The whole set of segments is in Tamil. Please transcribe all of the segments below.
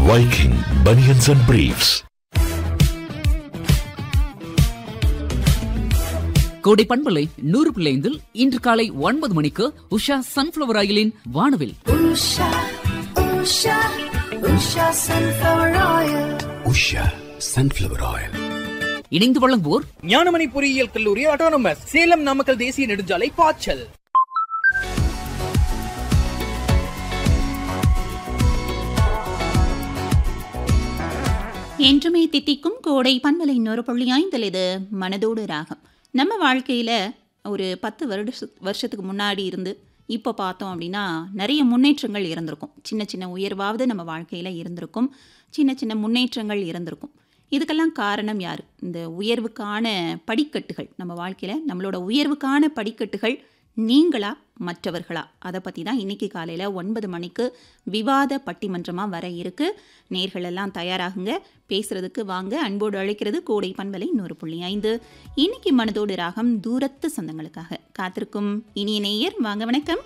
Viking Bunions and Briefs. கோடை பண்பலை நூறு பிள்ளைந்தில் இன்று காலை ஒன்பது மணிக்கு உஷா சன்ஃபிளவர் ஆயிலின் வானவில் Usha, Usha, Usha sunflower oil. Usha sunflower oil இணைந்து வழங்குவோர் ஞானமணி பொறியியல் கல்லூரி ஆட்டோனமஸ் சேலம் நாமக்கல் தேசிய நெடுஞ்சாலை பாய்ச்சல் என்றுமே தித்திக்கும் கோடை பண்பலை இன்னொரு புள்ளி ஐந்தில் இது மனதோடு ராகம் நம்ம வாழ்க்கையில் ஒரு பத்து வருட வருஷத்துக்கு முன்னாடி இருந்து இப்போ பார்த்தோம் அப்படின்னா நிறைய முன்னேற்றங்கள் இருந்திருக்கும் சின்ன சின்ன உயர்வாவது நம்ம வாழ்க்கையில் இருந்திருக்கும் சின்ன சின்ன முன்னேற்றங்கள் இருந்திருக்கும் இதுக்கெல்லாம் காரணம் யார் இந்த உயர்வுக்கான படிக்கட்டுகள் நம்ம வாழ்க்கையில் நம்மளோட உயர்வுக்கான படிக்கட்டுகள் நீங்களா மற்றவர்களா அதை பற்றி தான் இன்றைக்கி காலையில் ஒன்பது மணிக்கு விவாத பட்டிமன்றமாக வர இருக்கு நேர்கள் எல்லாம் தயாராகுங்க பேசுறதுக்கு வாங்க அன்போடு அழைக்கிறது கோடை பண்பலை நூறு புள்ளி ஐந்து இன்னைக்கு மனதோடு ராகம் தூரத்து சொந்தங்களுக்காக காத்திருக்கும் இனிய நேயர் வாங்க வணக்கம்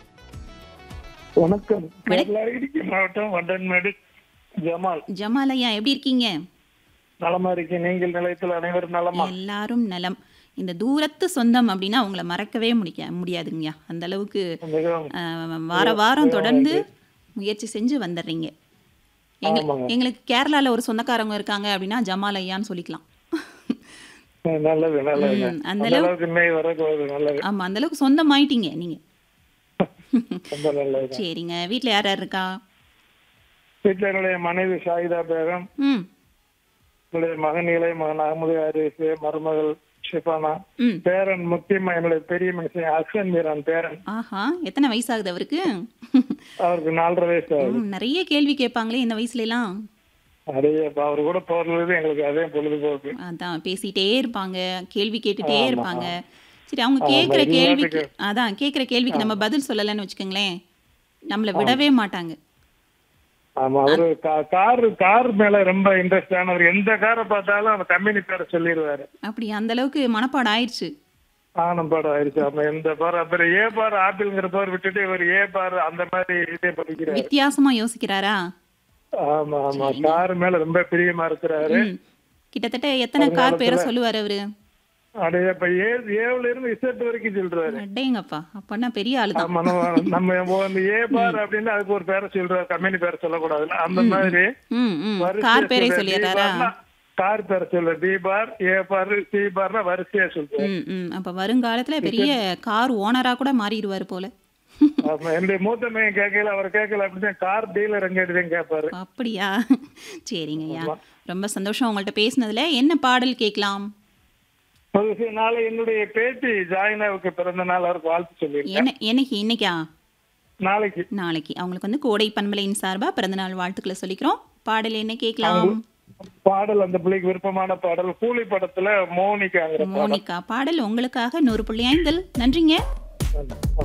வணக்கம் வணக்கம். இடுக்கி மாவட்டம் வண்டன்மேடு ஜமால் ஜமால் ஐயா எப்படி இருக்கீங்க நலமா இருக்கேன் நீங்கள் நிலையத்தில் அனைவரும் நலமா எல்லாரும் நலம் இந்த தூரத்து சொந்தம் அப்படின்னா அவங்கள மறக்கவே முடிக்க முடியாதுங்கய்யா அந்த அளவுக்கு மிகவும் ஆஹ், வார வாரம் தொடர்ந்து முயற்சி செஞ்சு வந்துடுறீங்க எங்க ஆமாங்க. எங்களுக்கு கேரளால ஒரு சொந்தக்காரங்க இருக்காங்க அப்படின்னா ஜமால் ஐயான்னு சொல்லிக்கலாம் நல்லது நல்லது ம், அந்த அந்த அளவு- அளவுக்கு இன்னை வரக்கூடாது நல்லது ஆமா அந்த அளவுக்கு சொந்தமாயிட்டீங்க நீங்க ரொம்ப நல்லது சரிங்க வீட்ல யார் யார் இருக்கா வீட்டில் என்னுடைய மனைவி ஷாயிதா பேகம் ம் என்னுடைய மகன் இளைய மகன் அகமது ஹாரிஸ் மருமகள் ஷிஃபானா ம் பேரன் முக்கியமா என்னுடைய பெரிய மனுஷன் அஸ்வன் மீரான் பேரன் ஆஹா எத்தனை வயசாகுது அவருக்கு அவருக்கு நாலரை வயசு ஆகுது ம், நிறைய கேள்வி கேட்பாங்களே இந்த வயசுல எல்லாம் அதே இப்ப அவர் கூட போறது எங்களுக்கு அதே பொழுதுபோக்கு அதான் பேசிட்டே இருப்பாங்க கேள்வி கேட்டுட்டே ஆமா. இருப்பாங்க சரி அவங்க ஆமா, கேட்குற எல்லாத்துக்கும். கேள்விக்கு அதான் கேட்குற கேள்விக்கு நம்ம பதில் சொல்லலைன்னு வச்சுக்கோங்களேன் நம்மளை விடவே மாட்டாங்க ஆமா அவரு கா- கார் கார் மேல ரொம்ப இன்ட்ரெஸ்ட் ஆனவர் எந்த காரை பார்த்தாலும் அந்த கம்பெனி பேரை சொல்லிடுவாரு அப்படி அந்த அளவுக்கு மனப்பாடம் ஆயிடுச்சு ஆனம் பாடம் ஆயிடுச்சு ஆமா எந்த பார் அப்புறம் ஏ பார் ஆப்பிள்ங்கிற பார் விட்டுட்டு இவர் ஏ பார் அந்த மாதிரி இதே படிக்கிறாரு வித்தியாசமா யோசிக்கிறாரா ஆமா ஆமா கார் மேல ரொம்ப பிரியமா இருக்கிறாரு ம். கிட்டத்தட்ட எத்தனை கார் பேரை சொல்லுவார் அவரு அப்படியே இப்ப ஏ ஏவுல இருந்து இசட் வரைக்கும் சொல்றாரு அடேங்கப்பா அப்பன்னா பெரிய ஆளு தான் ஆமா நம்ம நம்ம அந்த ஏ பார் அப்படின்னு அதுக்கு ஒரு பேரை சொல்றாரு கம்பெனி பேரை சொல்லக்கூடாதுல்ல அந்த மாதிரி ம் ம் வரிசையா கார் பேரே சொல்றாரு. சொல்லிடுறாரா D barனா கார் பேரை சொல்ற டி பார் ஏ பார் சி பார்னா வரிசையா சொல்றாரு ம் ம் அப்ப வருங்காலத்துல பெரிய கார் ஓனரா கூட மாறிடுவார் போல ஆமா என்னுடைய மூத்த மையன் கேட்கல அவர் கேட்கல அப்படின்னு கார் டீலர் எங்க இருக்குதுன்னு கேட்பாரு அப்படியா சரிங்க ஐயா ரொம்ப சந்தோஷம் உங்கள்ட்ட பேசினதுல என்ன பாடல் கேட்கலாம் ஒரு சில நாளை என்னுடைய பேத்தி ஜாயினாவுக்கு பிறந்த நாள் அவருக்கு வாழ்த்து சொல்லியிருக்கேன் என்ன என்னைக்கு இன்னைக்கா நாளைக்கு நாளைக்கு அவங்களுக்கு வந்து கோடை பண்பலையின் சார்பா பிறந்தநாள் வாழ்த்துக்களை சொல்லிக்கிறோம் பாடல் என்ன கேட்கலாம் பாடல் அந்த பிள்ளைக்கு விருப்பமான பாடல் கூலி படத்துல மோனிகாங்கிற பாடல் மோனிகா பாடல் உங்களுக்காக நூறு புள்ளி ஐந்தில் நன்றிங்க